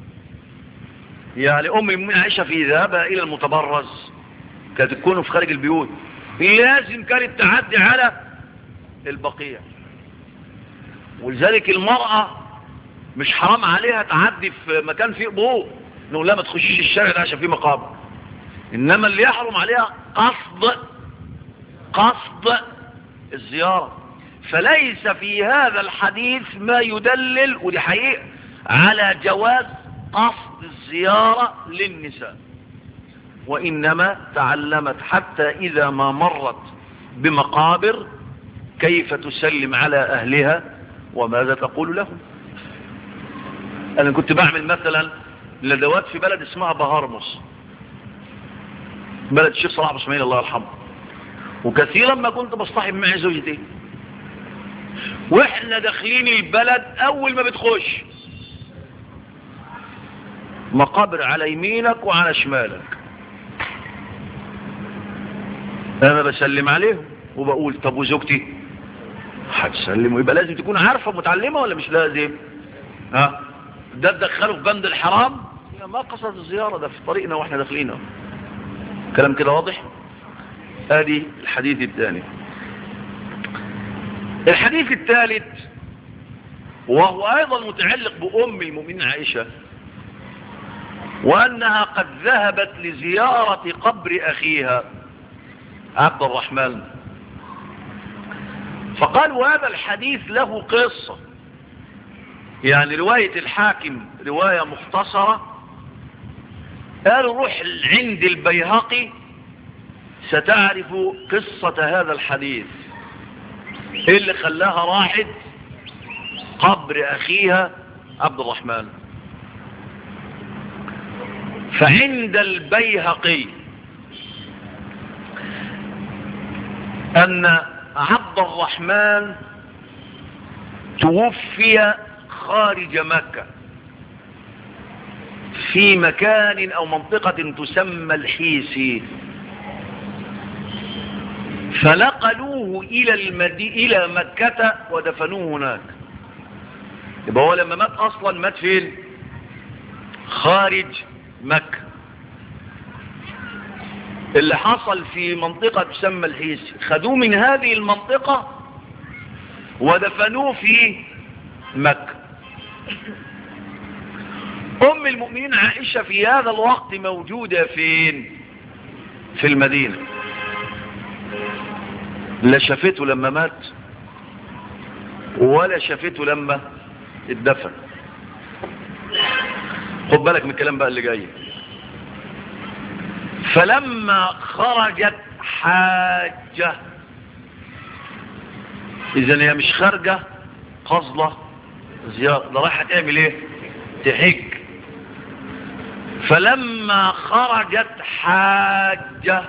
يعني أم المؤمنين عائشة في ذهابها إلى المتبرز كانت تكون في خارج البيوت لازم كانت تعدي على البقيع ولذلك المرأة مش حرام عليها تعدي في مكان فيه قبور نقول لا ما تخشيش الشارع ده عشان فيه مقابر إنما اللي يحرم عليها قصد قصد الزيارة فليس في هذا الحديث ما يدلل ودي حقيقة على جواز قصد الزيارة للنساء وإنما تعلمت حتى إذا ما مرت بمقابر كيف تسلم على أهلها وماذا تقول لهم أنا كنت بعمل مثلا ندوات في بلد اسمها بهارمس بلد الشيخ صلاح بسمين الله يرحمه وكثيرا ما كنت بصطحب معي زوجتي واحنا داخلين البلد اول ما بتخش مقابر على يمينك وعلى شمالك انا بسلم عليهم وبقول طب وزوجتي هتسلم ويبقى لازم تكون عارفة متعلمة ولا مش لازم ها ده تدخله في بند الحرام ما قصد الزيارة ده في طريقنا واحنا داخلينه كلام كده واضح ادي الحديث الثاني الحديث الثالث وهو ايضا متعلق بام المؤمنين عائشة وانها قد ذهبت لزيارة قبر اخيها عبد الرحمن فقالوا هذا الحديث له قصة يعني رواية الحاكم رواية مختصرة قالوا روح عند البيهقي ستعرف قصة هذا الحديث ايه اللي خلاها راحت قبر اخيها عبد الرحمن فعند البيهقي ان عبد الرحمن توفي خارج مكة في مكان او منطقة تسمى الحيسي فنقلوه الى المدي... الى مكة ودفنوه هناك يبقى هو لما مات اصلا مات فين خارج مكة اللي حصل في منطقة تسمى الحيسي خدوه من هذه المنطقة ودفنوه في مكة ام المؤمنين عائشة في هذا الوقت موجودة فين في المدينة لا شافته لما مات ولا شافته لما اتدفن خد بالك من الكلام بقى اللي جاي فلما خرجت حاجة اذا هي مش خارجة قصدة زيارة ده رايحة تعمل ايه تحج فلما خرجت حاجة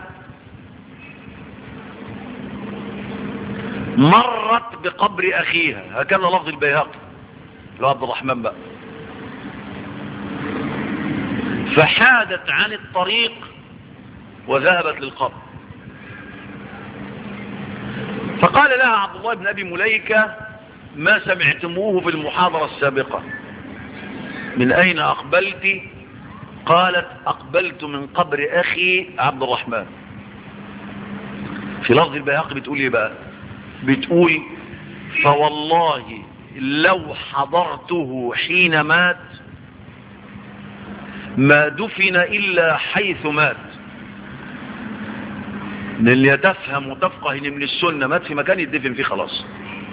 مرت بقبر اخيها هكذا لفظ البيهقي لو عبد الرحمن بقى فحادت عن الطريق وذهبت للقبر فقال لها عبد الله بن ابي مليكة ما سمعتموه في المحاضرة السابقة من اين اقبلت قالت اقبلت من قبر اخي عبد الرحمن في لفظ البيهقي بتقول ايه بقى بتقول فوالله لو حضرته حين مات ما دفن إلا حيث مات من اللي تفهم وتفقه ان من السنة مات في مكان يدفن فيه خلاص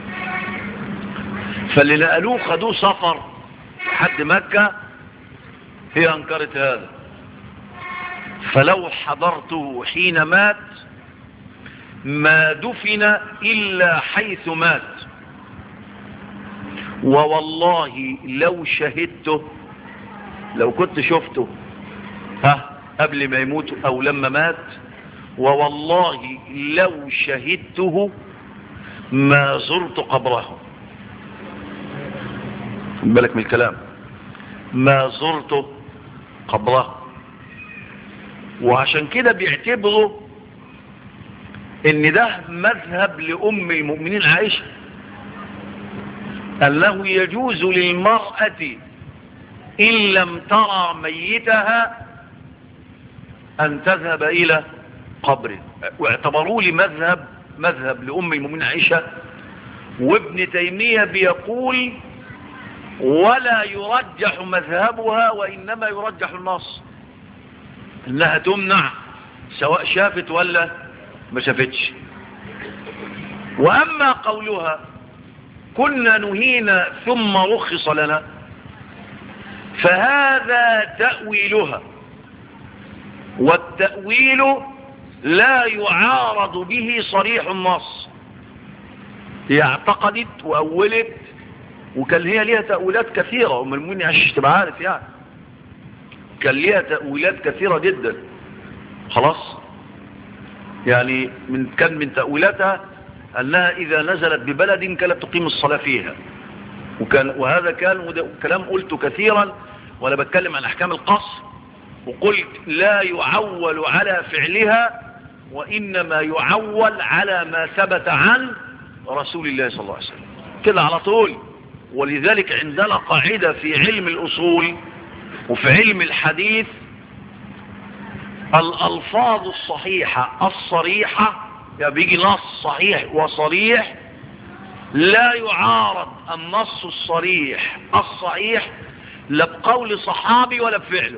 فاللي نقلوه خدوه سفر لحد مكة هي انكرت هذا فلو حضرته حين مات ما دفن إلا حيث مات ووالله لو شهدته لو كنت شفته ها قبل ما يموت او لما مات ووالله لو شهدته ما زرت قبره بالك من الكلام ما زرت قبره وعشان كده بيعتبروا ان ده مذهب لأم المؤمنين عائشة أنه يجوز للمرأة إن لم ترى ميتها أن تذهب إلى قبره واعتبروا لي مذهب مذهب لأم المؤمنين عائشة وابن تيمية بيقول ولا يرجح مذهبها وإنما يرجح النص انها تمنع سواء شافت ولا ما شافتش واما قولها كنا نهينا ثم رخص لنا فهذا تأويلها والتأويل لا يعارض به صريح النص هي اعتقدت وأولت وكان هي ليها تأويلات كثيرة أم المؤمنين عشان تبقى عارف يعني كان ليها تأويلات كثيرة جدا خلاص يعني من كان من تأويلاتها أنها إذا نزلت ببلد كانت تقيم الصلاة فيها وكان وهذا كان كلام قلته كثيرا وأنا بتكلم عن أحكام القصر وقلت لا يعول على فعلها وإنما يعول على ما ثبت عن رسول الله صلى الله عليه وسلم كده على طول ولذلك عندنا قاعدة في علم الأصول وفي علم الحديث الألفاظ الصحيحة الصريحة يعني بيجي نص صحيح وصريح لا يعارض النص الصريح الصحيح لا بقول صحابي ولا بفعله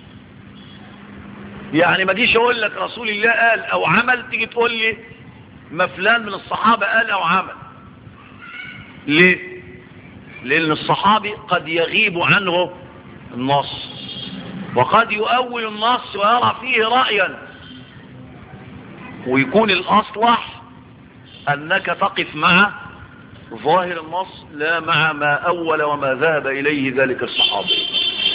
يعني ما جيش اقول لك رسول الله قال او عمل تيجي تقول لي ما فلان من الصحابة قال او عمل ليه لان الصحابي قد يغيب عنه النص وقد يؤول النص ويرى فيه رأيا ويكون الأصلح أنك تقف مع ظاهر النص لا مع ما أول وما ذهب إليه ذلك الصحابي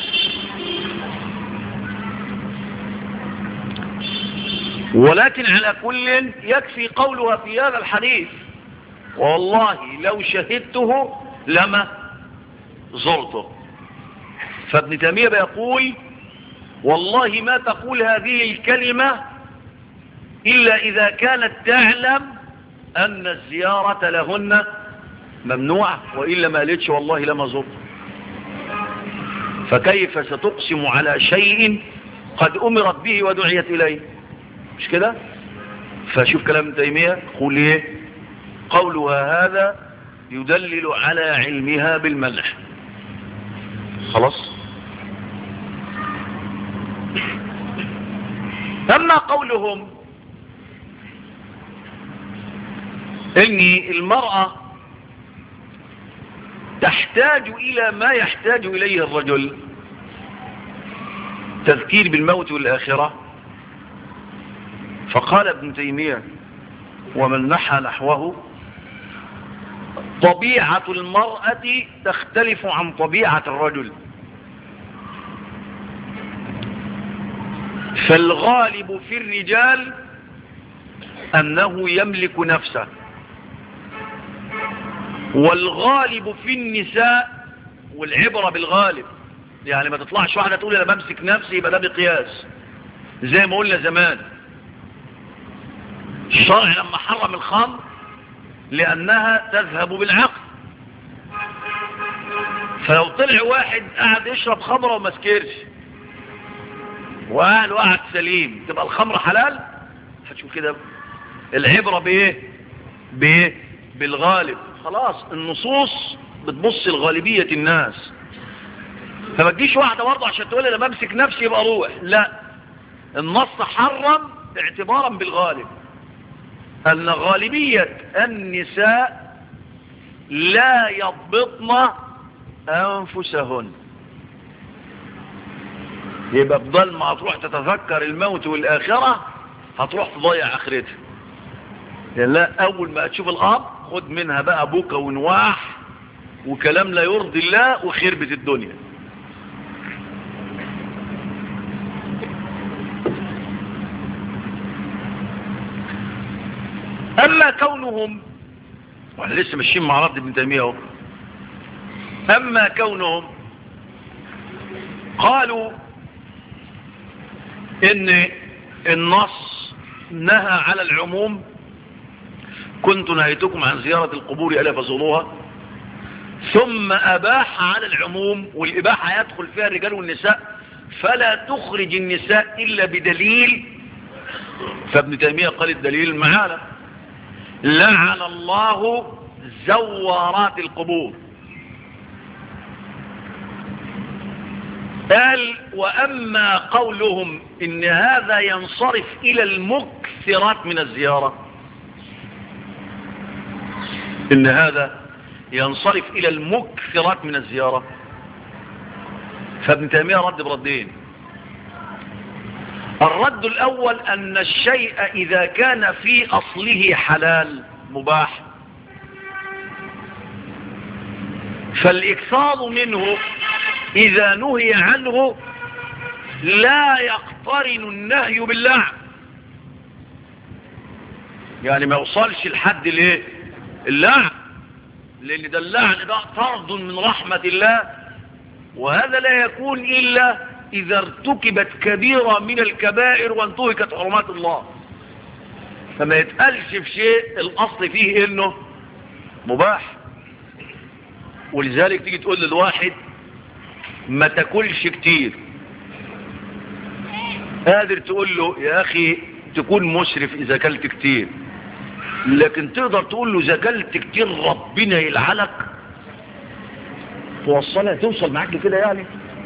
ولكن على كل يكفي قولها في هذا الحديث والله لو شهدته لما زرته فابن تيمية بيقول والله ما تقول هذه الكلمة إلا إذا كانت تعلم أن الزيارة لهن ممنوعة وإلا ما قالتش والله لما زرت فكيف ستقسم على شيء قد أمرت به ودعيت إليه مش كده فشوف كلام ابن تيمية قول ايه قولها هذا يدلل على علمها بالمنع خلاص أما قولهم ان المرأة تحتاج الى ما يحتاج اليه الرجل تذكير بالموت والآخرة فقال ابن تيمية ومن نحى نحوه طبيعة المرأة تختلف عن طبيعة الرجل فالغالب في الرجال أنه يملك نفسه والغالب في النساء والعبرة بالغالب يعني ما تطلعش واحدة تقول أنا بمسك نفسي يبقى ده بقياس زي ما قلنا زمان الشرع لما حرم الخمر لأنها تذهب بالعقل فلو طلع واحد قاعد يشرب خمرة وما سكرش وقال وقعد سليم تبقى الخمر حلال هتشوف كده العبرة بايه بايه بالغالب خلاص النصوص بتبص لغالبية الناس فما تجيش واحدة برضه عشان تقول انا بمسك نفسي يبقى روح لا النص حرم اعتبارا بالغالب ان غالبية النساء لا يضبطن انفسهن يبقى بدل ما هتروح تتذكر الموت والآخرة هتروح تضيع آخرتها يعني لا أول ما تشوف الأرض خد منها بقى بوكا ونواح وكلام لا يرضي الله وخربة الدنيا كونهم واحنا لسه ماشيين مع رد ابن تيمية اهو اما كونهم قالوا ان النص نهى على العموم كنت نهيتكم عن زيارة القبور ألا فزوروها ثم أباح على العموم والإباحة يدخل فيها الرجال والنساء فلا تخرج النساء إلا بدليل فابن تيمية قال الدليل معانا لعن الله زوارات القبور قال وأما قولهم إن هذا ينصرف إلى المكثرات من الزيارة إن هذا ينصرف إلى المكثرات من الزيارة فابن تيمية رد بردين الرد الأول أن الشيء إذا كان في أصله حلال مباح فالإكثار منه إذا نهي عنه لا يقترن النهي باللعن يعني ما يوصلش الحد ليه اللعن لأن ده اللعن ده طرد من رحمة الله وهذا لا يكون إلا إذا ارتكبت كبيرة من الكبائر وانتهكت حرمات الله فما يتقالش في شيء الأصل فيه إنه مباح ولذلك تيجي تقول للواحد ما تاكلش كتير قادر تقول له يا أخي تكون مسرف إذا أكلت كتير لكن تقدر تقول له إذا أكلت كتير ربنا يلعنك توصلها توصل معاك كده يعني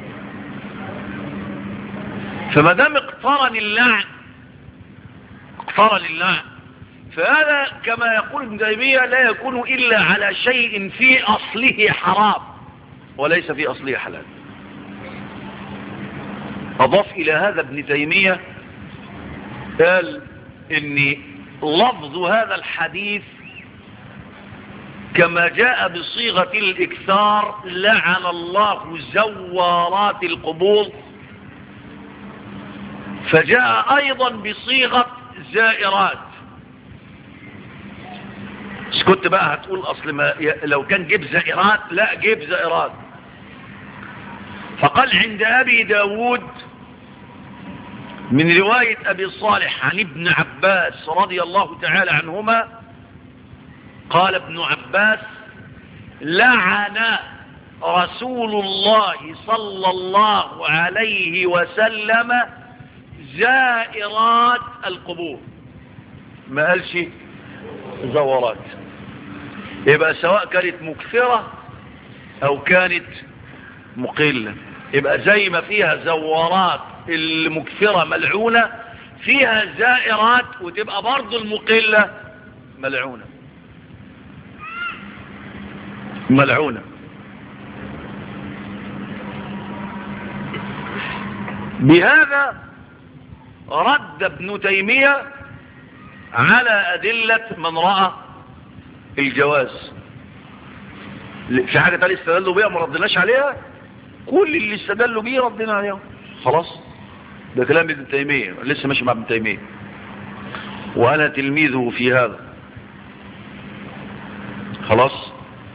فما دام اقترن اللعن اقترن اللعن فهذا كما يقول ابن تيمية لا يكون إلا على شيء في أصله حرام وليس في أصله حلال أضاف إلى هذا ابن تيمية قال إن لفظ هذا الحديث كما جاء بصيغة الإكثار لعن الله زوارات القبور فجاء أيضا بصيغة زائرات كنت بقى هتقول أصل ما لو كان جيب زائرات لا جيب زائرات فقال عند أبي داود من رواية أبي صالح عن ابن عباس رضي الله تعالى عنهما قال ابن عباس لعن رسول الله صلى الله عليه وسلم زائرات القبور ما قالش زورات يبقى سواء كانت مكثرة او كانت مقلة يبقى زي ما فيها زورات المكثرة ملعونة فيها زائرات وتبقى برضو المقلة ملعونة ملعونة بهذا رد ابن تيمية على أدلة من رأى الجواز في حاجة تانية استدلوا بيها ما ردناش عليها كل اللي استدلوا بيه ردنا عليها خلاص ده كلام ابن تيمية لسه ماشي مع ابن تيمية وأنا تلميذه في هذا خلاص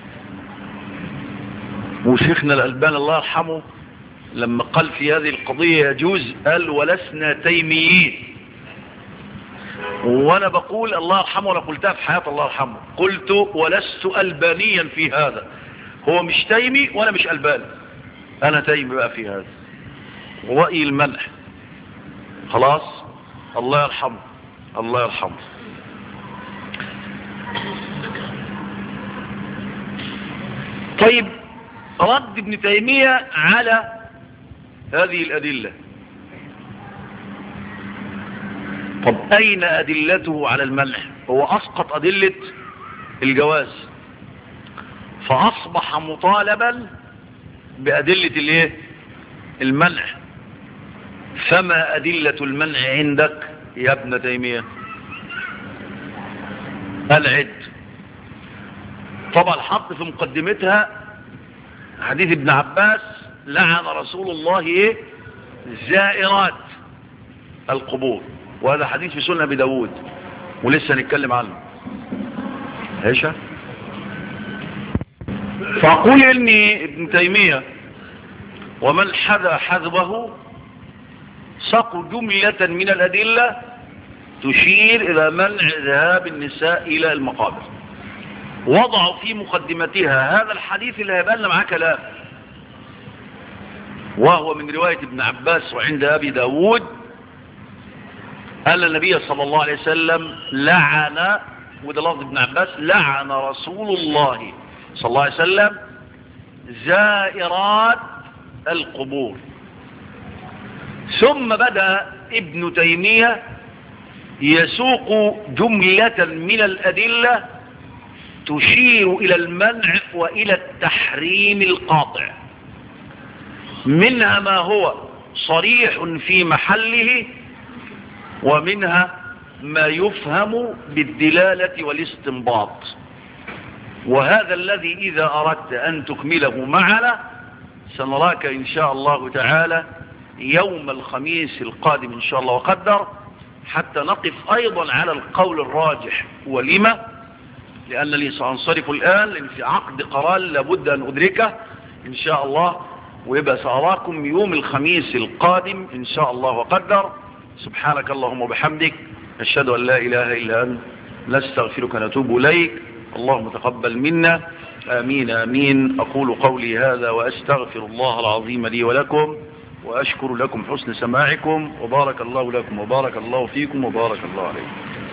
وشيخنا الألبان الله يرحمه لما قال في هذه القضية يجوز قال ولسنا تيميين وانا بقول الله يرحمه وانا قلتها في حياة الله يرحمه قلت ولست ألبانيا في هذا هو مش تيمي وانا مش ألباني انا تيمي بقى في هذا رأي المنح خلاص الله يرحمه الله يرحمه طيب رد ابن تيمية على هذه الأدلة طب أين أدلته على المنع هو أسقط أدلة الجواز فأصبح مطالبا بأدلة الايه المنع فما أدلة المنع عندك يا ابن تيمية العد طبعا حط في مقدمتها حديث ابن عباس لعن رسول الله ايه زائرات القبور وهذا حديث في سنة ابي داود ولسه نتكلم عنه ايش فأقول إني ابن تيمية ومن حذى حذبه سقوا جملة من الأدلة تشير إلى منع ذهاب النساء إلى المقابر وضعوا في مقدمتها هذا الحديث اللي هيبقى لنا معاه كلام وهو من رواية ابن عباس وعند أبي داود أن النبي صلى الله عليه وسلم لعن وده لفظ ابن عباس لعن رسول الله صلى الله عليه وسلم زائرات القبور ثم بدأ ابن تيمية يسوق جملة من الأدلة تشير إلى المنع وإلى التحريم القاطع منها ما هو صريح في محله ومنها ما يفهم بالدلالة والاستنباط وهذا الذي إذا أردت أن تكمله معنا سنراك إن شاء الله تعالى يوم الخميس القادم إن شاء الله وقدر حتى نقف أيضا على القول الراجح ولما لأن لي سأنصرف الآن لأن في عقد قرار لابد أن أدركه إن شاء الله ويبقى سأراكم يوم الخميس القادم إن شاء الله وقدر سبحانك اللهم وبحمدك أشهد أن لا إله إلا أنت نستغفرك ونتوب إليك اللهم تقبل منا آمين آمين أقول قولي هذا وأستغفر الله العظيم لي ولكم وأشكر لكم حسن سماعكم وبارك الله لكم وبارك الله فيكم وبارك الله عليكم